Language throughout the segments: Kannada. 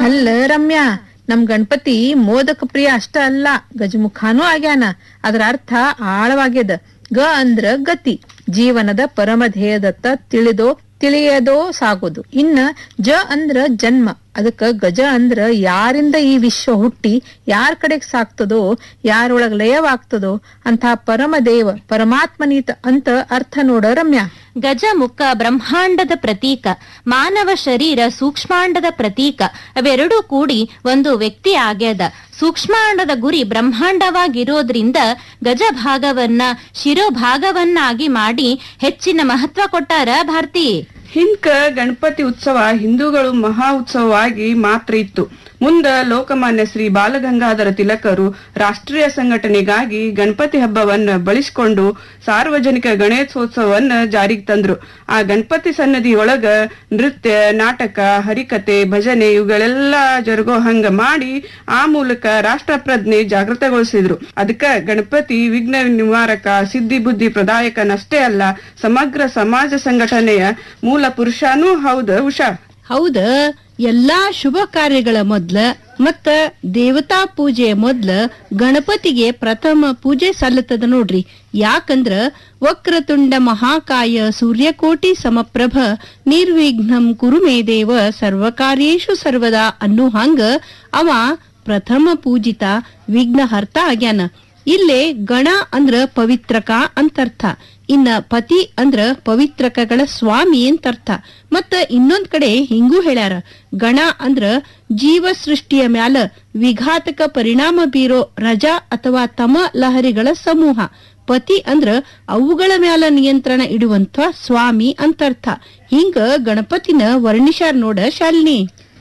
ಅಲ್ಲ ರಮ್ಯಾ ನಮ್ ಗಣಪತಿ ಮೋದಕ ಪ್ರಿಯ ಅಷ್ಟ ಅಲ್ಲ ಗಜಮುಖಾನೂ ಆಗ್ಯಾನ ಅದರ ಅರ್ಥ ಆಳವಾಗ್ಯದ ಗ ಅಂದ್ರ ಗತಿ ಜೀವನದ ಪರಮ ಧ್ಯೇಯದತ್ತ ತಿಳಿದೋ ತಿಳಿಯದೋ ಸಾಗೋದು ಇನ್ನ ಜ ಅಂದ್ರ ಜನ್ಮ ಅದಕ್ಕ ಗಜ ಅಂದ್ರ ಯಾರಿಂದ ಈ ವಿಶ್ವ ಹುಟ್ಟಿ ಯಾರ ಕಡೆಗ್ ಸಾಕ್ತದೋ ಯಾರೊಳಗ್ ಲಯವಾಗ್ತದೋ ಅಂತ ಪರಮ ದೇವ ಪರಮಾತ್ಮನೀತ ಅಂತ ಅರ್ಥ ನೋಡ ರಮ್ಯಾ ಗಜಮುಖ ಬ್ರಹ್ಮಾಂಡದ ಪ್ರತೀಕ ಮಾನವ ಶರೀರ ಸೂಕ್ಷ್ಮಾಂಡದ ಪ್ರತೀಕ ಅವೆರಡೂ ಕೂಡಿ ಒಂದು ವ್ಯಕ್ತಿ ಆಗ್ಯದ ಸೂಕ್ಷ್ಮಾಂಡದ ಗುರಿ ಬ್ರಹ್ಮಾಂಡವಾಗಿರೋದ್ರಿಂದ ಗಜ ಭಾಗವನ್ನ ಶಿರೋಭಾಗವನ್ನಾಗಿ ಮಾಡಿ ಹೆಚ್ಚಿನ ಮಹತ್ವ ಕೊಟ್ಟಾರ ಭಾರತಿ ಹಿಂದ್ಕ ಗಣಪತಿ ಉತ್ಸವ ಹಿಂದೂಗಳು ಮಹಾ ಉತ್ಸವವಾಗಿ ಮಾತ್ರ ಇತ್ತು ಮುಂದ ಲೋಕಮಾನ್ಯ ಶ್ರೀ ಬಾಲಗಂಗಾಧರ ತಿಲಕರು ರಾಷ್ಟ್ರೀಯ ಸಂಘಟನೆಗಾಗಿ ಗಣಪತಿ ಹಬ್ಬವನ್ನ ಬಳಸಿಕೊಂಡು ಸಾರ್ವಜನಿಕ ಗಣೇಶೋತ್ಸವವನ್ನ ಜಾರಿಗೆ ತಂದ್ರು ಆ ಗಣಪತಿ ಸನ್ನದಿ ಒಳಗ ನೃತ್ಯ ನಾಟಕ ಹರಿಕತೆ ಭಜನೆ ಇವುಗಳೆಲ್ಲ ಜರುಗೋ ಹಂಗ ಮಾಡಿ ಆ ಮೂಲಕ ರಾಷ್ಟ್ರ ಪ್ರಜ್ಞೆ ಜಾಗೃತಗೊಳಿಸಿದ್ರು ಅದಕ್ಕ ಗಣಪತಿ ವಿಘ್ನ ನಿವಾರಕ ಸಿದ್ಧಿ ಬುದ್ಧಿ ಪ್ರದಾಯಕನಷ್ಟೇ ಅಲ್ಲ ಸಮಗ್ರ ಸಮಾಜ ಸಂಘಟನೆಯ ಮೂಲ ಪುರುಷನೂ ಹೌದ ಉಷಾ ಹೌದ ಎಲ್ಲಾ ಶುಭ ಕಾರ್ಯಗಳ ಮೊದ್ಲ ಮತ್ತ ದೇವತಾ ಪೂಜೆ ಮೊದ್ಲ ಗಣಪತಿಗೆ ಪ್ರಥಮ ಪೂಜೆ ಸಲ್ಲತದ ನೋಡ್ರಿ ಯಾಕಂದ್ರ ವಕ್ರತುಂಡ ಮಹಾಕಾಯ ಸೂರ್ಯಕೋಟಿ ಸಮಪ್ರಭ ನಿರ್ವಿಘ್ನಂ ಕುರು ಮೇ ದೇವ ಸರ್ವಕಾರ್ಯೇಷು ಸರ್ವದಾ ಅನ್ನೋ ಹಂಗ ಅವ ಪ್ರಥಮ ಪೂಜಿತ ವಿಘ್ನಹರ್ತ ಆಗ್ಯಾನ ಇಲ್ಲೇ ಗಣ ಅಂದ್ರ ಪವಿತ್ರಕ ಅಂತರ್ಥ ಇನ್ನ ಪತಿ ಅಂದ್ರ ಪವಿತ್ರಕಗಳ ಸ್ವಾಮಿ ಅಂತರ್ಥ ಮತ್ತ ಇನ್ನೊಂದ್ ಕಡೆ ಹಿಂಗೂ ಹೇಳ್ಯಾರ ಗಣ ಅಂದ್ರ ಜೀವ ಸೃಷ್ಟಿಯ ಮ್ಯಾಲ ವಿಘಾತಕ ಪರಿಣಾಮ ಬೀರೋ ರಜಾ ಅಥವಾ ತಮ ಲಹರಿಗಳ ಸಮೂಹ ಪತಿ ಅಂದ್ರ ಅವುಗಳ ಮ್ಯಾಲ ನಿಯಂತ್ರಣ ಇಡುವಂತ ಸ್ವಾಮಿ ಅಂತರ್ಥ ಹಿಂಗ ಗಣಪತಿನ ವರ್ಣಿಸ್ಯಾರ ನೋಡ ಶಾಲಿನಿ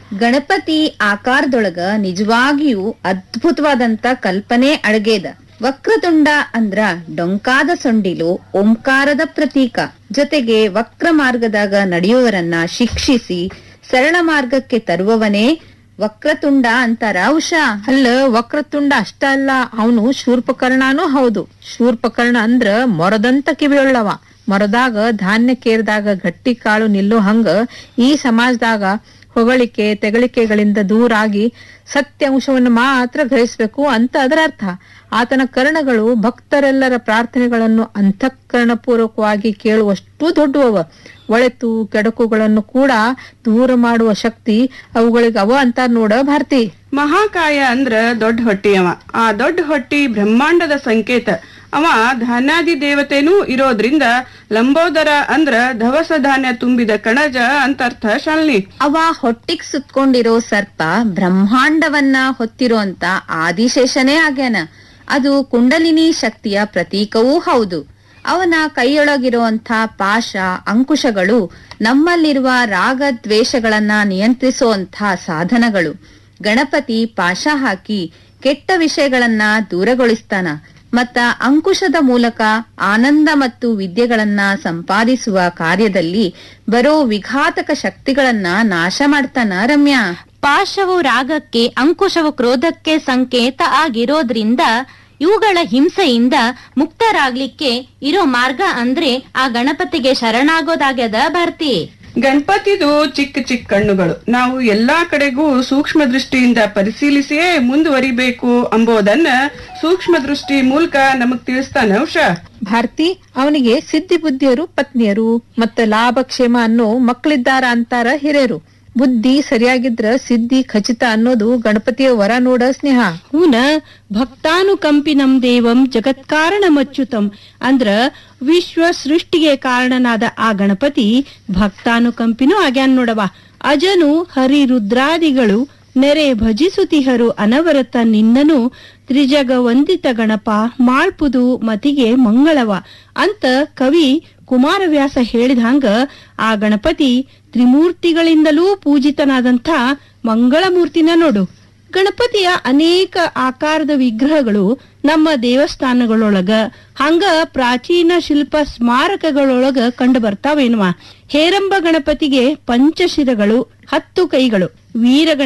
ಗಣಪತಿ ಆಕಾರದೊಳಗ ನಿಜವಾಗಿಯೂ ಅದ್ಭುತವಾದಂತ ಕಲ್ಪನೆ ಅಡಗೇದ ವಕ್ರತುಂಡ ಅಂದ್ರ ಡೊಂಕಾದ ಸೊಂಡಿಲು ಓಂಕಾರದ ಪ್ರತೀಕ ಜೊತೆಗೆ ವಕ್ರ ಮಾರ್ಗದಾಗ ನಡೆಯುವವರನ್ನ ಶಿಕ್ಷಿಸಿ ಸರಳ ಮಾರ್ಗಕ್ಕೆ ತರುವವನೇ ವಕ್ರತುಂಡ ಅಂತಾರ ಉಷಾ ಅಲ್ಲ ವಕ್ರತುಂಡ ಅಷ್ಟ ಅಲ್ಲ ಅವನು ಶೂರ್ಪಕರ್ಣನೂ ಹೌದು ಶೂರ್ಪಕರ್ಣ ಅಂದ್ರ ಮೊರದಂತ ಕಿವಿಯುಳ್ಳವ ಮೊರದಾಗ ಧಾನ್ಯ ಕೇರಿದಾಗ ಗಟ್ಟಿ ಕಾಳು ನಿಲ್ಲೋ ಹಂಗ ಈ ಸಮಾಜದಾಗ ಹೊಗಳಿಕೆ ತೆಗಳಿಕೆಗಳಿಂದ ದೂರಾಗಿ ಸತ್ಯ ಅಂಶವನ್ನು ಮಾತ್ರ ಗ್ರಹಿಸ್ಬೇಕು ಅಂತ ಅದರ ಅರ್ಥ ಆತನ ಕರ್ಣಗಳು ಭಕ್ತರೆಲ್ಲರ ಪ್ರಾರ್ಥನೆಗಳನ್ನು ಅಂತಃಕರಣಪೂರ್ವಕವಾಗಿ ಕೇಳುವಷ್ಟು ದೊಡ್ಡವವ ಒಳೆತು ಕೆಡಕುಗಳನ್ನು ಕೂಡ ದೂರ ಮಾಡುವ ಶಕ್ತಿ ಅವುಗಳಿಗೆ ಅವ ಅಂತ ನೋಡ ಭಾರತಿ ಮಹಾಕಾಯ ಅಂದ್ರ ದೊಡ್ಡ ಹೊಟ್ಟಿಯವ ಆ ದೊಡ್ಡ ಹೊಟ್ಟಿ ಬ್ರಹ್ಮಾಂಡದ ಸಂಕೇತ ಅವ ಧಾನ್ಯಾದಿ ದೇವತೆನೂ ಇರೋದ್ರಿಂದ ಲಂಬೋದರ ಅಂದ್ರ ದವಸ ಧಾನ್ಯ ತುಂಬಿದ ಕಣಜ ಅಂತರ್ಥ ಶಾಲಿನಿ ಅವ ಹೊಟ್ಟಿಗ್ ಸುತ್ಕೊಂಡಿರೋ ಸರ್ಪ ಬ್ರಹ್ಮಾಂಡವನ್ನ ಹೊತ್ತಿರೋಂತ ಆದಿಶೇಷನೇ ಆಗ್ಯಾನ ಅದು ಕುಂಡಲಿನಿ ಶಕ್ತಿಯ ಪ್ರತೀಕವೂ ಹೌದು ಅವನ ಕೈಯೊಳಗಿರುವಂತ ಪಾಶ ಅಂಕುಶಗಳು ನಮ್ಮಲ್ಲಿರುವ ರಾಗ ದ್ವೇಷಗಳನ್ನ ನಿಯಂತ್ರಿಸುವಂತ ಸಾಧನಗಳು ಗಣಪತಿ ಪಾಶ ಹಾಕಿ ಕೆಟ್ಟ ವಿಷಯಗಳನ್ನ ದೂರಗೊಳಿಸ್ತಾನ ಮತ್ತ ಅಂಕುಶದ ಮೂಲಕ ಆನಂದ ಮತ್ತು ವಿದ್ಯೆಗಳನ್ನ ಸಂಪಾದಿಸುವ ಕಾರ್ಯದಲ್ಲಿ ಬರೋ ವಿಘಾತಕ ಶಕ್ತಿಗಳನ್ನ ನಾಶ ಮಾಡ್ತಾನ ರಮ್ಯಾ ಪಾಶವು ರಾಗಕ್ಕೆ ಅಂಕುಶವು ಕ್ರೋಧಕ್ಕೆ ಸಂಕೇತ ಆಗಿರೋದ್ರಿಂದ ಇವುಗಳ ಹಿಂಸೆಯಿಂದ ಮುಕ್ತರಾಗ್ಲಿಕ್ಕೆ ಇರೋ ಮಾರ್ಗ ಅಂದ್ರೆ ಆ ಗಣಪತಿಗೆ ಶರಣಾಗೋದಾಗ್ಯದ ಭಾರತಿ ಗಣಪತಿದು ಚಿಕ್ಕ ಚಿಕ್ಕ ಕಣ್ಣುಗಳು ನಾವು ಎಲ್ಲಾ ಕಡೆಗೂ ಸೂಕ್ಷ್ಮ ದೃಷ್ಟಿಯಿಂದ ಪರಿಶೀಲಿಸಿಯೇ ಮುಂದುವರಿಬೇಕು ಅಂಬೋದನ್ನ ಸೂಕ್ಷ್ಮ ದೃಷ್ಟಿ ಮೂಲಕ ನಮಗ್ ತಿಳಿಸ್ತಾನ ಉಷಾ ಭಾರತಿ ಅವನಿಗೆ ಸಿದ್ಧಿ ಬುದ್ಧಿಯರು ಪತ್ನಿಯರು ಮತ್ತೆ ಲಾಭ ಕ್ಷೇಮ ಅನ್ನೋ ಮಕ್ಕಳಿದ್ದಾರ ಅಂತಾರ ಹಿರಿಯರು ಬುದ್ಧಿ ಸರಿಯಾಗಿದ್ರ ಸಿದ್ಧಿ ಖಚಿತ ಅನ್ನೋದು ಗಣಪತಿಯ ವರ ನೋಡ ಸ್ನೇಹ ಹೂನ ಭಕ್ತಾನುಕಂಪಿನಂ ದೇವಂ ಜಗತ್ಕಾರಣಮಚ್ಯುತಂ ಅಂದ್ರ ವಿಶ್ವ ಸೃಷ್ಟಿಗೆ ಕಾರಣನಾದ ಆ ಗಣಪತಿ ಭಕ್ತಾನುಕಂಪಿನೂ ಆಗ್ಯಾನ್ ನೋಡವ ಅಜನು ಹರಿರುದ್ರಾದಿಗಳು ನೆರೆ ಭಜಿಸುತಿಹರು ಅನವರತ ನಿನ್ನನು ತ್ರಿಜಗ ವಂದಿತ ಗಣಪ ಮಾಳ್ಪುದು ಮತಿಗೆ ಮಂಗಳವ ಅಂತ ಕವಿ ಕುಮಾರವ್ಯಾಸ ಹೇಳಿದ ಹಂಗ ಆ ಗಣಪತಿ ತ್ರಿಮೂರ್ತಿಗಳಿಂದಲೂ ಪೂಜಿತನಾದಂಥ ಮಂಗಳಮೂರ್ತಿನ ನೋಡು ಗಣಪತಿಯ ಅನೇಕ ಆಕಾರದ ವಿಗ್ರಹಗಳು ನಮ್ಮ ದೇವಸ್ಥಾನಗಳೊಳಗ ಹಂಗ ಪ್ರಾಚೀನ ಶಿಲ್ಪ ಸ್ಮಾರಕಗಳೊಳಗ ಕಂಡು ಬರ್ತಾವೇನ್ವಾ ಹೇರಂಬ ಗಣಪತಿಗೆ ಪಂಚಶಿರಗಳು ಹತ್ತು ಕೈಗಳು ವೀರ